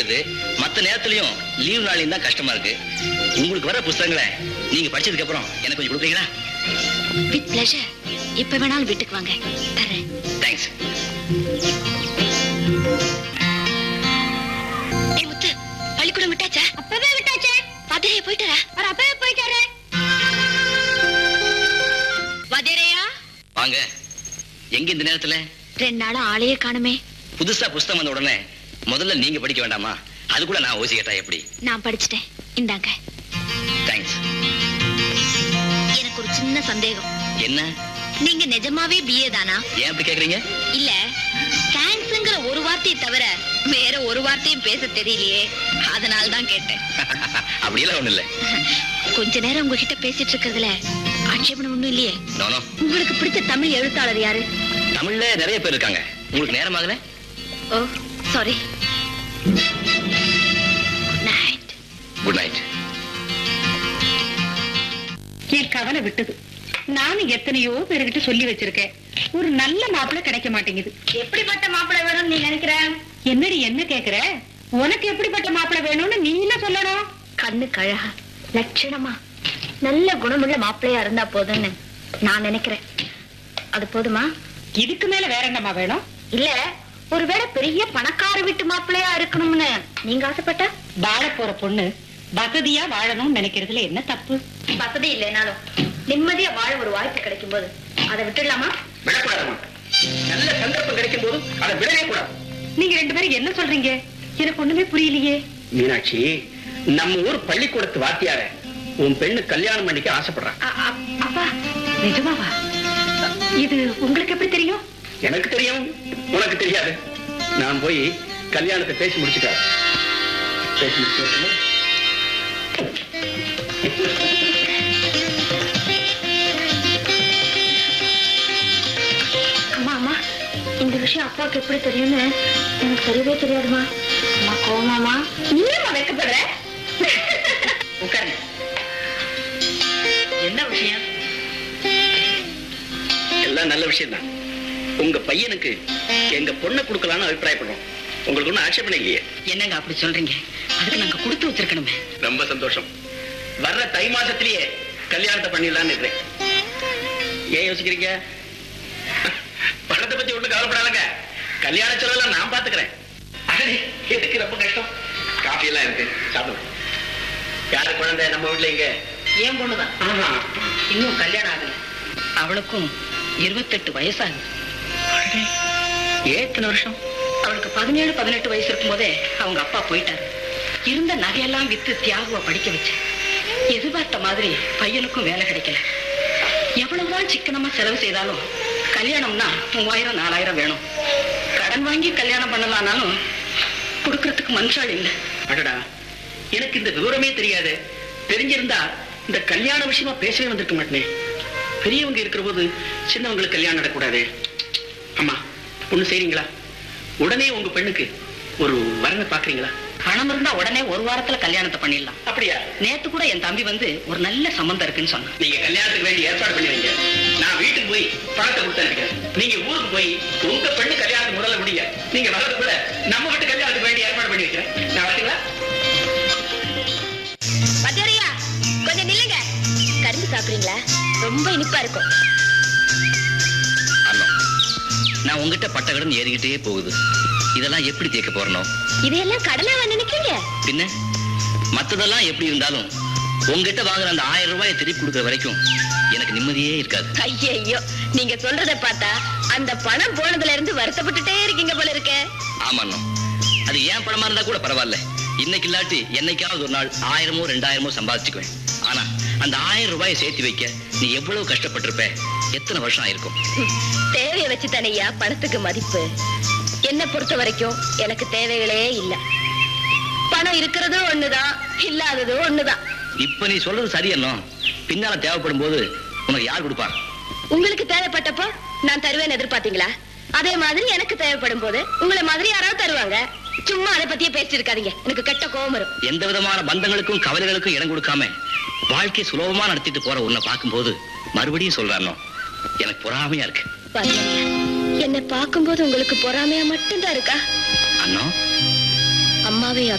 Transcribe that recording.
முடியுது மத்த நேரத்துலயும் லீவ் நாளையும் தான் கஷ்டமா இருக்கு உங்களுக்கு வர புஸ்தகங்களை நீங்க படிச்சதுக்கு அப்புறம் எனக்கு கொஞ்சம் கொடுக்குறீங்களா வித் பிளஷர் எப்ப வேணாலும் வீட்டுக்கு வாங்க தரேன் தேங்க்ஸ் ஏ முத்து பள்ளிக்கூடம் விட்டாச்சா அப்பவே விட்டாச்சே பாதிரியா போயிட்டாரா அவர் அப்பவே போயிட்டாரே வதிரையா வாங்க எங்க இந்த நேரத்துல ரெண்டு நாளா ஆளையே காணுமே புதுசா புஸ்தகம் வந்த உடனே முதல்ல நீங்க படிக்க வேண்டாமா அது கூட நான் ஓசி கேட்டா எப்படி நான் படிச்சிட்டேன் இந்தாங்க தேங்க்ஸ் எனக்கு ஒரு சின்ன சந்தேகம் என்ன நீங்க நிஜமாவே பிஏ தானா ஏன் அப்படி கேக்குறீங்க இல்ல தேங்க்ஸ்ங்கிற ஒரு வார்த்தையை தவிர வேற ஒரு வார்த்தையும் பேச தெரியலையே அதனால தான் கேட்டேன் அப்படியெல்லாம் ஒண்ணு இல்ல கொஞ்ச நேரம் உங்ககிட்ட பேசிட்டு இருக்கிறதுல ஆட்சேபணம் ஒண்ணும் இல்லையே நோனோ உங்களுக்கு பிடிச்ச தமிழ் எழுத்தாளர் யாரு தமிழ்ல நிறைய பேர் இருக்காங்க உங்களுக்கு நேரம் ஆகல oh sorry night good night என் கவலை விட்டது நானும் எத்தனையோ பேர்கிட்ட சொல்லி வச்சிருக்கேன் ஒரு நல்ல மாப்பிள்ளை கிடைக்க மாட்டேங்குது எப்படிப்பட்ட மாப்பிள்ளை வேணும்னு நீ நினைக்கிற என்னடி என்ன கேக்குற உனக்கு எப்படிப்பட்ட மாப்பிள்ளை வேணும்னு நீ என்ன சொல்லணும் கண்ணு கழகா லட்சணமா நல்ல குணமுள்ள மாப்பிள்ளையா இருந்தா போதும்னு நான் நினைக்கிறேன் அது போதுமா இதுக்கு மேல வேற என்னம்மா வேணும் இல்ல ஒருவேளை பெரிய பணக்கார வீட்டு மாப்பிள்ளையா இருக்கணும்னு நீங்க ஆசைப்பட்டா வாழ போற பொண்ணு வசதியா வாழணும்னு நினைக்கிறதுல என்ன தப்பு வசதி இல்லைனாலும் நிம்மதியா வாழ ஒரு வாய்ப்பு கிடைக்கும் போது அதை விட்டுடலாமா விடக்கூடாதுமா நல்ல சந்தர்ப்பம் கிடைக்கும் போது அதை விடவே கூடாது நீங்க ரெண்டு பேரும் என்ன சொல்றீங்க எனக்கு ஒண்ணுமே புரியலையே மீனாட்சி நம்ம ஊர் பள்ளிக்கூடத்து வாத்தியார உன் பெண்ணு கல்யாணம் பண்ணிக்க ஆசைப்படுறான் அ- அ- அப்பா நிஜமாவா இது உங்களுக்கு எப்படி தெரியும் எனக்கு தெரியும் உனக்கு தெரியாது நான் போய் கல்யாணத்தை பேசி முடிச்சுட்டேன் பேசி முடிச்சு அம்மா அம்மா இந்த விஷயம் அப்பாவுக்கு எப்படி தெரியும்னு எனக்கு தெரியவே தெரியாதுமா அம்மா கோமாமா நீ ஏம்மா வெக்கப்படுற உட்காருங்க என்ன விஷயம் எல்லாம் நல்ல விஷயம் தான் உங்க பையனுக்கு எங்க பொண்ணை கொடுக்கலாம்னு அபிப்பிராயப்படுறோம் உங்களுக்கு ஒன்றும் ஆட்சேபனை இல்லையே என்னங்க அப்படி சொல்றீங்க அதுக்கு நாங்க கொடுத்து வச்சிருக்கணுமே ரொம்ப சந்தோஷம் வர்ற தை மாசத்திலேயே கல்யாணத்தை பண்ணிடலாம்னு இருக்கிறேன் ஏன் யோசிக்கிறீங்க பணத்தை பத்தி ஒண்ணும் கவலைப்படாதங்க கல்யாண செலவெல்லாம் நான் பாத்துக்கிறேன் அடடே, எதுக்கு ரொம்ப கஷ்டம் காஃபி எல்லாம் இருக்கு சாப்பிடுங்க யாரு குழந்தை நம்ம வீட்டுல இங்க ஏன் பொண்ணுதான் ஆஹா. இன்னும் கல்யாணம் ஆகல அவளுக்கும் இருபத்தெட்டு வயசாகுது ஏன் இத்தனை வருஷம் அவளுக்கு பதினேழு பதினெட்டு வயசு இருக்கும் போதே அவங்க அப்பா போயிட்டாரு இருந்த நகையெல்லாம் வித்து தியாகுவ படிக்க வச்சேன் எதிர்பார்த்த மாதிரி பையனுக்கும் வேலை கிடைக்கல எவ்வளவுதான் சிக்கனமா செலவு செய்தாலும் கல்யாணம்னா மூவாயிரம் நாலாயிரம் வேணும் கடன் வாங்கி கல்யாணம் பண்ணலாம்னாலும் கொடுக்கறதுக்கு மனுஷாள் இல்லை அடடா எனக்கு இந்த விவரமே தெரியாது தெரிஞ்சிருந்தா இந்த கல்யாண விஷயமா பேசவே வந்திருக்க மாட்டேனே பெரியவங்க இருக்கிற போது சின்னவங்களுக்கு கல்யாணம் நடக்கூடாது அம்மா ஒண்ணு செய்றீங்களா உடனே உங்க பெண்ணுக்கு ஒரு வரனை பாக்குறீங்களா பணம் இருந்தா உடனே ஒரு வாரத்துல கல்யாணத்தை பண்ணிடலாம் அப்படியா நேத்து கூட என் தம்பி வந்து ஒரு நல்ல சம்பந்தம் இருக்குன்னு சொன்னான் நீங்க கல்யாணத்துக்கு வேண்டி ஏற்பாடு பண்ணி வைங்க நான் வீட்டுக்கு போய் பணத்தை கொடுத்து அனுப்பிக்கிறேன் நீங்க ஊருக்கு போய் உங்க பெண்ணு கல்யாணத்துக்கு முதல்ல முடிங்க நீங்க வர்றதுக்குள்ள நம்ம வீட்டு கல்யாணத்துக்கு வேண்டி ஏற்பாடு பண்ணி வைக்கிறேன் நான் வரட்டுங்களா பத்தியரையா கொஞ்சம் நில்லுங்க கரும்பு சாப்பிடுறீங்களா ரொம்ப இனிப்பா இருக்கும் அண்ணா நான் உங்ககிட்ட பட்ட கடன் ஏறிக்கிட்டே போகுது இதெல்லாம் எப்படி தேக்க போறனோ இதையெல்லாம் கடனாவா நினைக்கிறீங்க பின்ன மத்ததெல்லாம் எப்படி இருந்தாலும் உங்ககிட்ட வாங்குற அந்த ஆயிரம் ரூபாயை திருப்பி கொடுக்குற வரைக்கும் எனக்கு நிம்மதியே இருக்காது ஐயோ நீங்க சொல்றத பார்த்தா அந்த பணம் போனதுல இருந்து வருத்தப்பட்டுட்டே இருக்கீங்க போல இருக்க ஆமாண்ணா அது ஏன் பணமா இருந்தா கூட பரவாயில்ல இன்னைக்கு இல்லாட்டி என்னைக்காவது ஒரு நாள் ஆயிரமோ ரெண்டாயிரமோ சம்பாதிச்சுக்குவேன் ஆனா அந்த ஆயிரம் ரூபாயை சேர்த்து வைக்க நீ எவ்வளவு கஷ்டப்பட்டிருப்ப எத்தனை வருஷம் ஆயிருக்கும் தேவையை வச்சு தானையா பணத்துக்கு மதிப்பு என்ன பொறுத்த வரைக்கும் எனக்கு தேவைகளே இல்ல பணம் இருக்கிறதும் ஒண்ணுதான் இல்லாததும் ஒண்ணுதான் இப்ப நீ சொல்றது சரியண்ணா பின்னால தேவைப்படும் போது உனக்கு யார் கொடுப்பா உங்களுக்கு தேவைப்பட்டப்போ நான் தருவேன்னு எதிர்பார்த்தீங்களா அதே மாதிரி எனக்கு தேவைப்படும் போது உங்களை மாதிரி யாராவது தருவாங்க சும்மா அதை பத்தியே பேசிட்டு இருக்காதீங்க எனக்கு கெட்ட கோவம் வரும் எந்த விதமான பந்தங்களுக்கும் கவலைகளுக்கும் இடம் கொடுக்காம வாழ்க்கை சுலபமா நடத்திட்டு போற உன்னை பார்க்கும்போது மறுபடியும் சொல்றானோ எனக்கு பொறாமையா இருக்கு பாத்தியா என்னை பார்க்கும்போது உங்களுக்கு பொறாமையா மட்டும்தான் இருக்கா அண்ணா அம்மாவை